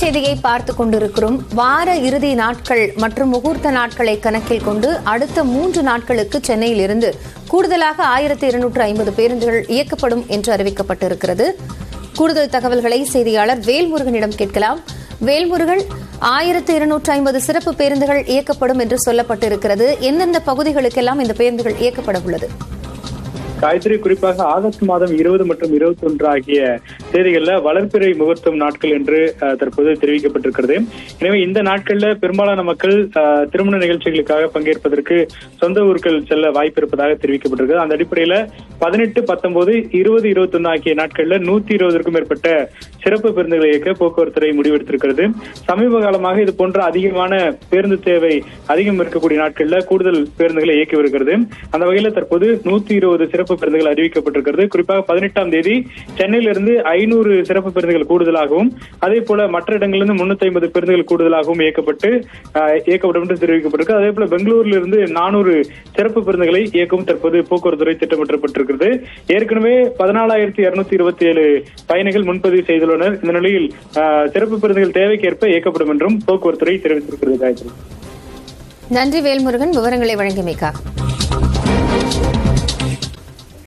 செய்தியை பார்த்துக் கொண்டிருக்கிறோம் வார இறுதி நாட்கள் மற்றும் முகூர்த்த நாட்களை கணக்கில் கொண்டு அடுத்த மூன்று நாட்களுக்கு சென்னையில் இருந்து கூடுதலாக ஆயிரத்தி இருநூற்று ஐம்பது பேருந்துகள் இயக்கப்படும் என்று அறிவிக்கப்பட்டிருக்கிறது கூடுதல் தகவல்களை செய்தியாளர் வேல்முருகனிடம் கேட்கலாம் வேல்முருகன் ஆயிரத்து இருநூற்று ஐம்பது சிறப்பு பேருந்துகள் இயக்கப்படும் என்று சொல்லப்பட்டிருக்கிறது எந்தெந்த பகுதிகளுக்கெல்லாம் இந்த பேருந்துகள் இயக்கப்பட உள்ளது காயத்ரி குறிப்பாக ஆகஸ்ட் மாதம் இருபது மற்றும் இருபத்தி ஒன்று ஆகிய தேதிகளில் வளர்ப்பிறை முகூர்த்தம் நாட்கள் என்று அஹ், தற்போது தெரிவிக்கப்பட்டிருக்கிறது எனவே இந்த நாட்கள்ல பெரும்பாலான மக்கள் அஹ், திருமண நிகழ்ச்சிகளுக்காக பங்கேற்பதற்கு சொந்த ஊர்கள் செல்ல வாய்ப்பு இருப்பதாக தெரிவிக்கப்பட்டிருக்கிறது அந்த அடிப்படையில பதினெட்டு பத்தொன்பது இருபது இருபத்தி ஒன்று ஆகிய நாட்கள்ல நூத்தி இருபதற்கும் மேற்பட்ட சிறப்பு பேருந்துகளை இயக்க போக்குவரத்து துறை முடிவெடுத்திருக்கிறது சமீப காலமாக இது போன்ற அதிகமான பேருந்து தேவை அதிகம் இருக்கக்கூடிய நாட்கள்ல கூடுதல் பேருந்துகளை இயக்கி வருகிறது அந்த வகையில தற்போது நூத்தி இருபது சிறப்பு பேருந்துகள் அறிவிக்கப்பட்டிருக்கிறது குறிப்பாக பதினெட்டாம் தேதி சென்னையிலிருந்து ஐநூறு சிறப்பு பேருந்துகள் கூடுதலாகவும் அதே போல மற்ற இடங்களிலிருந்து முன்னூத்தி ஐம்பது பேருந்துகள் கூடுதலாகவும் இயக்கப்பட்டு அஹ், இயக்கப்படும் என்று தெரிவிக்கப்பட்டிருக்கு அதே போல பெங்களூரில் இருந்து நானூறு சிறப்பு பேருந்துகளை இயக்கவும் தற்போது போக்குவரத்து துறை திட்டமிட்டப்பட்டிருக்கிறது ஏற்கனவே பதினாலாயிரத்தி இருநூத்தி இருபத்தி ஏழு பயணிகள் முன்பதிவு செய்துள்ளனர் இந்த நிலையில் அஹ், சிறப்பு பேருந்துகள் தேவைக்கேற்ப இயக்கப்படும் என்றும் போக்குவரத்து துறை தெரிவித்திருக்கிறது காயத்ரி நன்றி வேல்முருகன் விவரங்களை வழங்கியமைக்காக